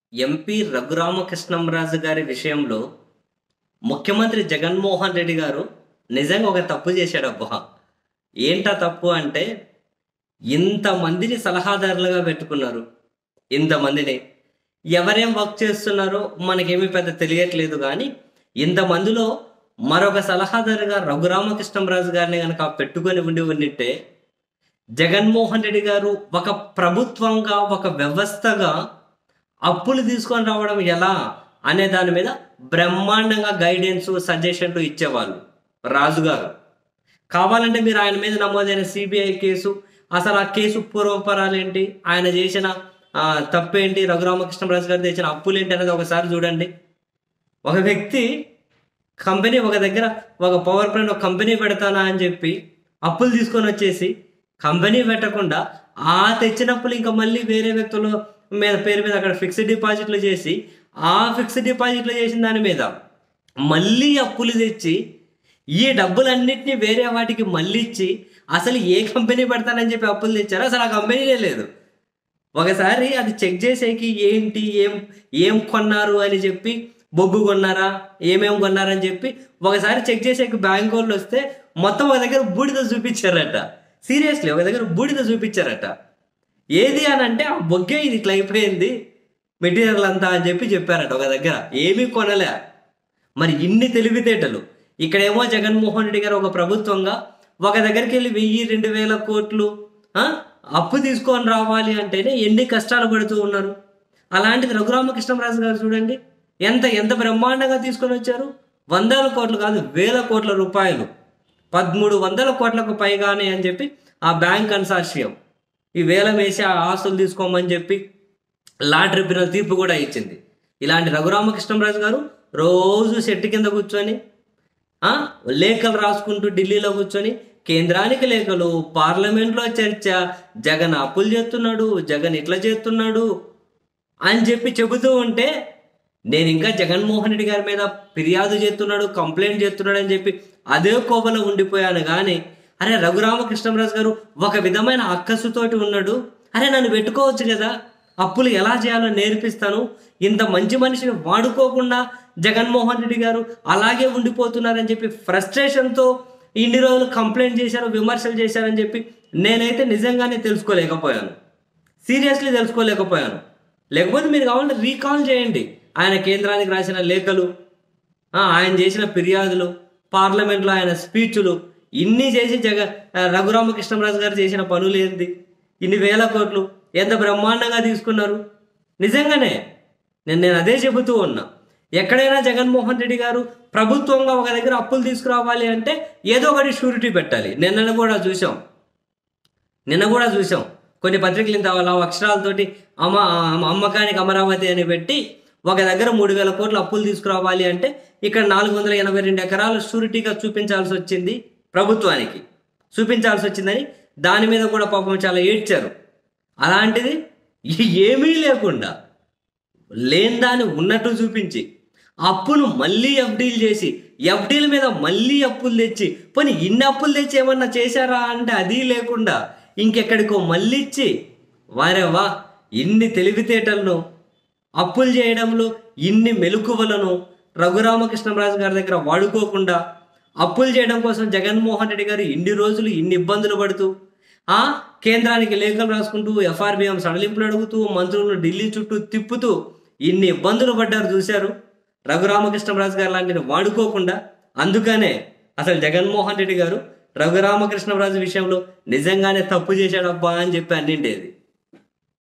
MP Raghurama Krishnam Raju గారి విషయంలో ముఖ్యమంత్రి జగన్మోహన్ రెడ్డి గారు నిజంగా ఒక తప్పు చేశాడబ్బా ఏంటా తప్పు అంటే ఇంతమందిని సలహాదారులుగా పెట్టుకున్నారు ఇంతమందిని ఎవరేం వర్క్ చేస్తున్నారో మనకేమీ పెద్ద తెలియట్లేదు కానీ ఇంతమందిలో మరొక సలహాదారుగా రఘురామకృష్ణంరాజు గారిని కనుక పెట్టుకొని ఉండి ఉండింటే జగన్మోహన్ రెడ్డి గారు ఒక ప్రభుత్వంగా ఒక వ్యవస్థగా అప్పులు తీసుకొని రావడం ఎలా అనే దాని మీద బ్రహ్మాండంగా గైడెన్స్ సజెషన్లు ఇచ్చేవాళ్ళు రాజుగారు కావాలంటే మీరు ఆయన మీద నమోదైన సిబిఐ కేసు అసలు ఆ కేసు పూర్వపరాలు ఏంటి ఆయన చేసిన ఆ, తప్పేంటి రఘురామకృష్ణరాజు గారు తెచ్చిన అప్పులు ఏంటి అనేది ఒకసారి చూడండి ఒక వ్యక్తి కంపెనీ ఒక దగ్గర ఒక పవర్ ప్లాంట్ ఒక కంపెనీ పెడతానా అని చెప్పి అప్పులు తీసుకొని వచ్చేసి కంపెనీ పెట్టకుండా ఆ తెచ్చిన అప్పులు ఇంకా మళ్ళీ వేరే వ్యక్తుల మీద పేరు మీద అక్కడ ఫిక్స్డ్ డిపాజిట్లు చేసి ఆ ఫిక్స్డ్ డిపాజిట్లు చేసిన దాని మీద మళ్ళీ అప్పులు తెచ్చి ఈ డబ్బులన్నింటినీ వేరే వాటికి మళ్ళీ ఇచ్చి అసలు ఏ కంపెనీ పెడతానని చెప్పి అప్పులు తెచ్చారో అసలు ఆ కంపెనీనే లేదు ఒకసారి అది చెక్ చేసేకి ఏంటి ఏం ఏం కొన్నారు అని చెప్పి బొగ్గు కొన్నారా ఏమేం కొన్నారని చెప్పి ఒకసారి చెక్ చేసేకి బ్యాంక్ వాళ్ళు వస్తే మొత్తం ఒక దగ్గర బూడిద చూపించారట సీరియస్లీ ఒక దగ్గర బూడిద చూపించారట ఏది అని అంటే ఆ బొగ్గే ఇది ఇట్లా అయిపోయింది మెటీరియల్ అంతా అని చెప్పి చెప్పారట ఒక దగ్గర ఏమీ కొనలే మరి ఇన్ని తెలివితేటలు ఇక్కడేమో జగన్మోహన్ రెడ్డి గారు ఒక ప్రభుత్వంగా ఒక దగ్గరికి వెళ్ళి వెయ్యి రెండు వేల కోట్లు ఆ, అప్పు తీసుకొని రావాలి అంటేనే ఎన్ని కష్టాలు పడుతూ ఉన్నారు అలాంటిది రఘురామకృష్ణరాజు గారు చూడండి ఎంత ఎంత బ్రహ్మాండంగా తీసుకొని వచ్చారు వందల కోట్లు కాదు వేల కోట్ల రూపాయలు పదమూడు వందల కోట్లకు పైగానే అని చెప్పి ఆ బ్యాంక్ కన్సార్షియం ఈ వేలం వేసి ఆ ఆస్తులు తీసుకోమని చెప్పి లా ట్రిబ్యునల్ తీర్పు కూడా ఇచ్చింది ఇలాంటి రఘురామకృష్ణరాజు గారు రోజు చెట్టు కింద కూర్చొని ఆ, లేఖలు రాసుకుంటూ ఢిల్లీలో కూర్చొని కేంద్రానికి లేఖలు పార్లమెంట్లో చర్చ జగన్ అప్పులు చేస్తున్నాడు జగన్ ఇట్లా చేస్తున్నాడు అని చెప్పి చెబుతూ ఉంటే నేను ఇంకా జగన్మోహన్ రెడ్డి గారి మీద ఫిర్యాదు చేస్తున్నాడు కంప్లైంట్ చేస్తున్నాడు అని చెప్పి అదే కోపంలో ఉండిపోయాను కానీ అరే రఘురామకృష్ణరాజు గారు ఒక విధమైన అక్కసుతోటి ఉన్నాడు అరే నన్ను పెట్టుకోవచ్చు కదా అప్పులు ఎలా చేయాలో నేర్పిస్తాను ఇంత మంచి మనిషిని వాడుకోకుండా జగన్మోహన్ రెడ్డి గారు అలాగే ఉండిపోతున్నారని చెప్పి ఫ్రస్ట్రేషన్తో ఇన్ని రోజులు కంప్లైంట్ చేశారు విమర్శలు చేశారని చెప్పి నేనైతే నిజంగానే తెలుసుకోలేకపోయాను సీరియస్లీ తెలుసుకోలేకపోయాను లేకపోతే మీరు కావాలంటే రీకాల్ చేయండి ఆయన కేంద్రానికి రాసిన లేఖలు ఆ, ఆయన చేసిన ఫిర్యాదులు పార్లమెంట్లో ఆయన స్పీచ్లు ఇన్ని చేసి జగ ఆ, రఘురామకృష్ణరాజు గారు చేసిన పనులు ఏంది ఇన్ని వేల కోట్లు ఎంత బ్రహ్మాండంగా తీసుకున్నారు నిజంగానే నేను నేను అదే చెబుతూ ఉన్నా ఎక్కడైనా జగన్మోహన్ రెడ్డి గారు ప్రభుత్వంగా ఒక దగ్గర అప్పులు తీసుకురావాలి అంటే ఏదో ఒకటి షూరిటీ పెట్టాలి నిన్న కూడా చూసాం నిన్న కూడా చూసాం కొన్ని పత్రికలు ఇంత అలా అక్షరాలతోటి అమ్మ అమ్మ- అమ్మకానికి అమరావతి అని పెట్టి ఒక దగ్గర మూడు వేల కోట్ల అప్పులు తీసుకురావాలి అంటే ఇక్కడ నాలుగు వందల ఎనభై రెండు ఎకరాలు షూరిటీగా చూపించాల్సి వచ్చింది ప్రభుత్వానికి చూపించాల్సి వచ్చిందని దాని మీద కూడా పాపం చాలా ఏడ్చారు అలాంటిది ఏమీ లేకుండా లేని దాన్ని ఉన్నట్టు చూపించి అప్పును మళ్ళీ ఎఫ్డీలు చేసి ఎఫ్డీల మీద మళ్ళీ అప్పులు తెచ్చి పోనీ ఇన్ని అప్పులు తెచ్చి ఏమన్నా చేశారా అంటే అది లేకుండా ఇంకెక్కడికో మళ్ళీ ఇచ్చి వారే వా ఇన్ని తెలివితేటలను అప్పులు చేయడంలో ఇన్ని మెలకువలను రఘురామకృష్ణరాజు గారి దగ్గర వాడుకోకుండా అప్పులు చేయడం కోసం జగన్మోహన్ రెడ్డి గారు ఇన్ని రోజులు ఇన్ని ఇబ్బందులు పడుతూ ఆ కేంద్రానికి లేఖలు రాసుకుంటూ ఎఫ్ఆర్బిఎం సడలింపులు అడుగుతూ మంత్రులను ఢిల్లీ చుట్టూ తిప్పుతూ ఇన్ని ఇబ్బందులు పడ్డారు చూశారు రఘురామకృష్ణరాజు గారు లాంటిని వాడుకోకుండా అందుకనే అసలు జగన్మోహన్ రెడ్డి గారు రఘురామకృష్ణరాజు విషయంలో నిజంగానే తప్పు చేశాడబ్బా అని చెప్పి అన్నింటేది